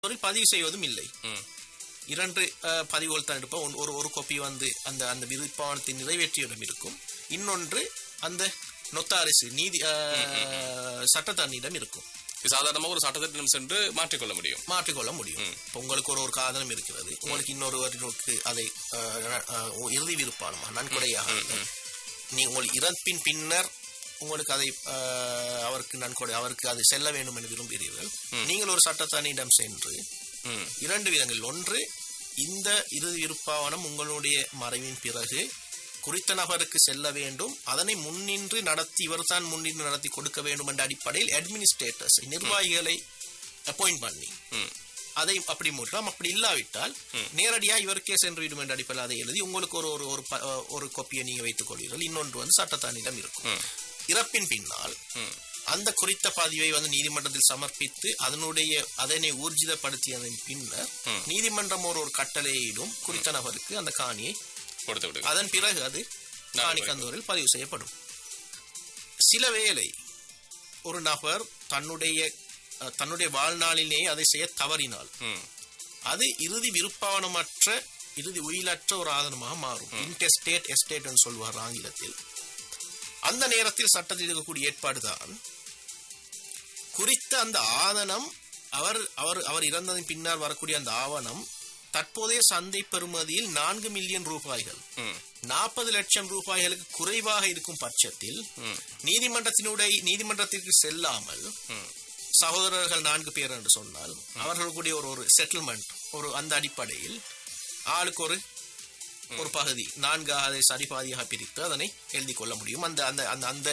ஒரு பதிவு செய்வதும் இல்லை ம். இரண்டு அஹ், பதிவுகள் தான் எடுப்போம் ஒன்- ஒரு ஒரு கோப்பி வந்து அந்த அந்த விருப்பாவனத்தை நிறைவேற்றியிடம் இருக்கும் இன்னொன்று அந்த நொத்தாரிசு நீதி அஹ், சட்டத்தரணியிடம் இருக்கும் இது சாதாரணமா ஒரு சட்டத்திட்டம் சென்று மாற்றிக்கொள்ள முடியும் மாற்றிக்கொள்ள முடியும் இப்ப உங்களுக்கு ஒரு ஒரு காதலம் இருக்கிறது உங்களுக்கு இன்னொருவருக்கு அதை அஹ், அஹ், இறுதி விருப்பானமா நன்கொடையாக நீ உங்கள் இறப்பின் பின்னர் உங்களுக்கு அதை அஹ், அவருக்கு நன்கொடை அவருக்கு அது செல்ல வேண்டும் என்று விரும்புகிறீர்கள் நீங்கள் ஒரு சட்டத்தரணியிடம் சென்று ம். இரண்டு விதங்கள் ஒன்று இந்த இறுதி விருப்பாவனம் உங்களுடைய மறைவின் பிறகு குறித்த நபருக்கு செல்ல வேண்டும் அதனை முன்னின்று நடத்தி இவர்தான் முன்னின்று நடத்தி கொடுக்க வேண்டும் என்ற அடிப்படையில் அட்மினிஸ்ட்ரேட்டர்ஸ் நிர்வாகிகளை அப்பாயிண்ட் பண்ணி ம். அதை அப்படி மூட்டலாம் அப்படி இல்லாவிட்டால் நேரடியா இவருக்கே சென்று விடும் என்ற அடிப்படையில் அதை எழுதி உங்களுக்கு ஒரு ஒரு ஒரு ப- ஒரு கொப்பியை நீங்க வைத்துக் கொள்வீர்கள் இன்னொன்று வந்து சட்டத்தானிடம் இருக்கும் ம். இறப்பின் பின்னால் ம். அந்த குறித்த பதிவை வந்து நீதிமன்றத்தில் சமர்ப்பித்து அதனுடைய அதனை ஊர்ஜிதப்படுத்தியதன் பின்னர் நீதிமன்றம் ஒரு ஒரு கட்டளையிடும் குறித்த நபருக்கு அந்த காணியை கொடுத்து விடுங்க அதன் பிறகு அது காணி கந்தூரில் பதிவு செய்யப்படும் சில வேளை ஒரு நபர் தன்னுடைய அஹ், தன்னுடைய வாழ்நாளிலேயே அதை செய்ய தவறினால் ம். அது இறுதி விருப்பாவனமற்ற இறுதி உயிலற்ற ஒரு ஆதனமாக மாறும் இன்டெஸ்டேட் எஸ்டேட் என்று சொல்வார் ஆங்கிலத்தில் அந்த நேரத்தில் சட்டத்தில் இருக்கக்கூடிய ஏற்பாடுதான் குறித்த அந்த ஆதனம் அவர் அவர் அவர் இறந்ததன் பின்னால் வரக்கூடிய அந்த ஆவணம் தற்போதைய சந்தை பெறுமதியில் நான்கு மில்லியன் ரூபாய்கள் ம். நாற்பது லட்சம் ரூபாய்களுக்கு குறைவாக இருக்கும் பட்சத்தில் ம். நீதிமன்றத்தினுடைய நீதிமன்றத்திற்கு செல்லாமல் ம். சகோதரர்கள் நான்கு பேர் என்று சொன்னால் அவர்களுடைய ஒரு ஒரு செட்டில்மெண்ட் ஒரு அந்த அடிப்படையில் ஆளுக்கு ஒரு ஒரு பகுதி நான்காக அதை சரிபாதியாக பிரித்து அதனை எழுதி கொள்ள முடியும் அந்த அந்த அந்த அந்த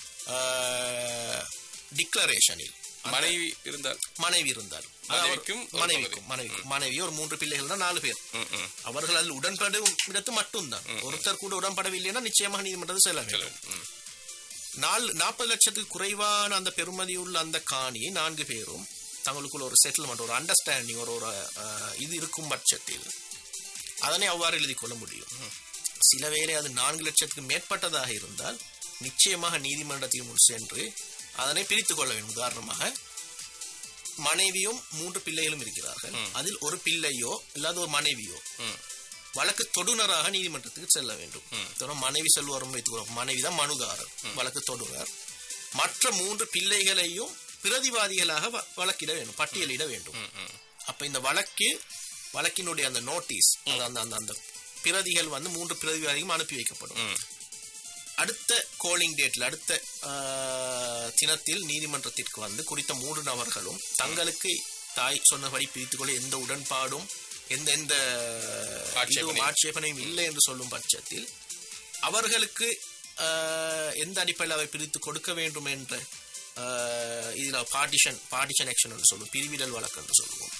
டிக்ளரேஷனில் மனைவி இருந்தால் மனைவி இருந்தார் மனைவிக்கும் ஒரு மனைவிக்கும் மனைவிக்கும் மனைவி ஒரு மூன்று பிள்ளைகள் தான் நாலு பேர் ம், ம். அவர்கள் அதில் உடன்படும் இடத்து மட்டும்தான் ஒருத்தர் கூட உடன்படவில்லைன்னா நிச்சயமாக நீதிமன்றத்தில் செல்ல வேண்டும் ம். நாலு நாற்பது லட்சத்துக்கு குறைவான அந்த பெருமதி உள்ள அந்த காணியை நான்கு பேரும் தங்களுக்குள்ள ஒரு செட்டில்மெண்ட் ஒரு அண்டர்ஸ்டாண்டிங் ஒரு ஒரு அஹ், இது இருக்கும் பட்சத்தில் அதனை அவ்வாறு எழுதி கொள்ள முடியும் சில வேளை அது நான்கு லட்சத்துக்கு மேற்பட்டதாக இருந்தால் நிச்சயமாக நீதிமன்றத்தில் முன் சென்று அதனை பிரித்துக் கொள்ள வேண்டும் உதாரணமாக மனைவியும் மூன்று பிள்ளைகளும் இருக்கிறார்கள் அதில் ஒரு பிள்ளையோ இல்லாத ஒரு மனைவியோ ம். வழக்கு தொடுநராக நீதிமன்றத்துக்கு செல்ல வேண்டும் இதோட மனைவி செல்வாரும் வைத்துக்கிறோம் மனைவி தான் மனுதாரர் வழக்கு தொடுனர் மற்ற மூன்று பிள்ளைகளையும் பிரதிவாதிகளாக வ- வழக்கிட வேண்டும் பட்டியலிட வேண்டும் ம், ம். அப்ப இந்த வழக்கு வழக்கினுடைய அந்த நோட்டீஸ் அது அந்த அந்த அந்த பிரதிகள் வந்து மூன்று பிரதிவாதிகளும் அனுப்பி வைக்கப்படும் ம். அடுத்த கோலிங் டேட்ல அடுத்த ஆஹ், தினத்தில் நீதிமன்றத்திற்கு வந்து குறித்த மூன்று நபர்களும் தங்களுக்கு தாய் சொன்னபடி பிரித்துக் கொள்ள எந்த உடன்பாடும் எந்த எந்த ஆட்சேபனையும். இதுவும் ஆட்சேபனையும் இல்லை என்று சொல்லும் பட்சத்தில் அவர்களுக்கு ஆஹ், எந்த அடிப்படையில் அவை பிரித்து கொடுக்க வேண்டும் என்ற ஆஹ், இதுல பார்ட்டிஷன் பார்ட்டிஷன் ஆக்ஷன் என்று சொல்லுவோம் பிரிவிடல் வழக்கு என்று சொல்லுவோம்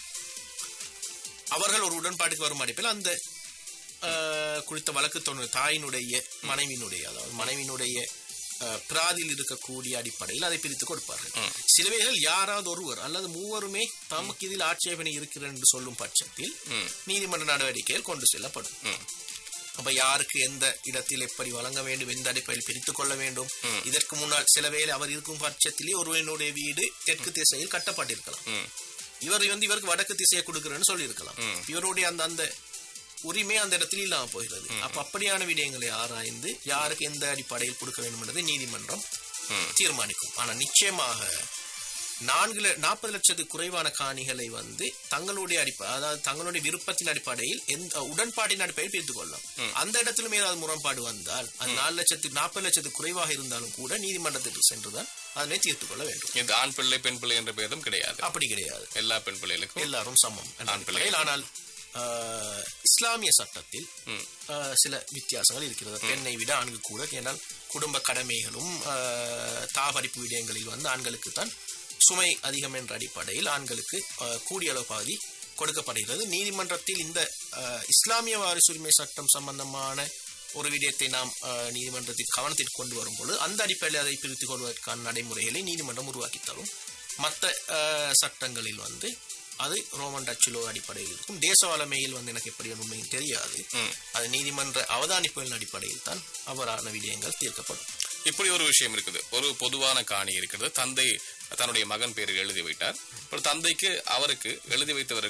அவர்கள் ஒரு உடன்பாட்டுக்கு வரும் அடிப்படையில் அந்த ஆஹ், குறித்த வழக்கு தொண்ணு தாயினுடைய மனைவியினுடைய அதாவது மனைவியினுடைய ஆஹ், பிராதியில் இருக்கக்கூடிய அடிப்படையில் அதை பிரித்து கொடுப்பார்கள் சிலவைகள் யாராவது ஒருவர் அல்லது மூவருமே தமக்கு இதில் ஆட்சேபனை இருக்கிறது என்று சொல்லும் பட்சத்தில் ம். நீதிமன்ற நடவடிக்கைகள் கொண்டு செல்லப்படும் ம். அப்ப யாருக்கு எந்த இடத்தில் எப்படி வழங்க வேண்டும் எந்த அடிப்படையில் பிரித்துக் கொள்ள வேண்டும் இதற்கு முன்னால் சில வேளை அவர் இருக்கும் பட்சத்திலே ஒருவனுடைய வீடு தெற்கு திசையில் கட்டப்பட்டிருக்கலாம் ம். இவர் வந்து இவருக்கு வடக்கு திசையை கொடுக்கிறேன்னு சொல்லியிருக்கலாம் இவருடைய அந்த அந்த உரிமை அந்த இடத்தில் இல்லாம போகிறது அப்ப அப்படியான விடயங்களை ஆராய்ந்து யாருக்கு எந்த அடிப்படையில் கொடுக்க வேண்டும் என்பதை நீதிமன்றம் தீர்மானிக்கும் ஆனா நிச்சயமாக நான்கு நாற்பது லட்சத்துக்கு குறைவான காணிகளை வந்து தங்களுடைய அடிப்படை அதாவது தங்களுடைய விருப்பத்தின் அடிப்படையில் எந்த உடன்பாட்டின் அடிப்படையில் பிரித்துக் கொள்ளலாம் அந்த இடத்திலும் ஏதாவது முரண்பாடு வந்தால் அது நாலு லட்சத்துக்கு நாற்பது லட்சத்துக்கு குறைவாக இருந்தாலும் கூட நீதிமன்றத்துக்கு சென்றுதான் அதனை தீர்த்துக் கொள்ள வேண்டும் இது ஆண் பிள்ளை பெண் பிள்ளை என்ற பேதம் கிடையாது அப்படி கிடையாது எல்லா பெண் பிள்ளைகளுக்கும் எல்லாரும் சமம் என்ற ஆண் பிள்ளை. அடிப்படையில். ஆனால் ஆஹ், இஸ்லாமிய சட்டத்தில் ஆஹ், சில வித்தியாசங்கள் இருக்கிறது பெண்ணை விட ஆண்கு கூட ஏனால் குடும்ப கடமைகளும் ஆஹ், தாபரிப்பு விடயங்களில் வந்து ஆண்களுக்கு தான் சுமை அதிகம் என்ற அடிப்படையில் ஆண்களுக்கு ஆஹ், கூடிய அளவு பாதி கொடுக்கப்படுகிறது நீதிமன்றத்தில் இந்த ஆஹ், இஸ்லாமிய வாரிசுரிமை சட்டம் சம்பந்தமான ஒரு விடயத்தை நாம் ஆஹ், நீதிமன்றத்தில் கவனத்திற்கு கொண்டு வரும்போது அந்த அடிப்படையில் அதை பிரித்துக் கொள்வதற்கான நடைமுறைகளை நீதிமன்றம் உருவாக்கி தரும் மற்ற ஆஹ், சட்டங்களில் வந்து அது ரோமன் டச்சிலோ அடிப்படையில் இருக்கும் தேச வளமையில் வந்து எனக்கு எப்படி உண்மையும் தெரியாது ம். அது நீதிமன்ற அவதானிப்புகளின் அடிப்படையில் தான் அவரான விடயங்கள் தீர்க்கப்படும் இப்படி ஒரு விஷயம் இருக்குது ஒரு பொதுவான காணி இருக்கிறது தந்தை தன்னுடைய மகன் பேரில் எழுதி வைத்தார் அப்புறம் தந்தைக்கு அவருக்கு எழுதி வைத்தவருக்கு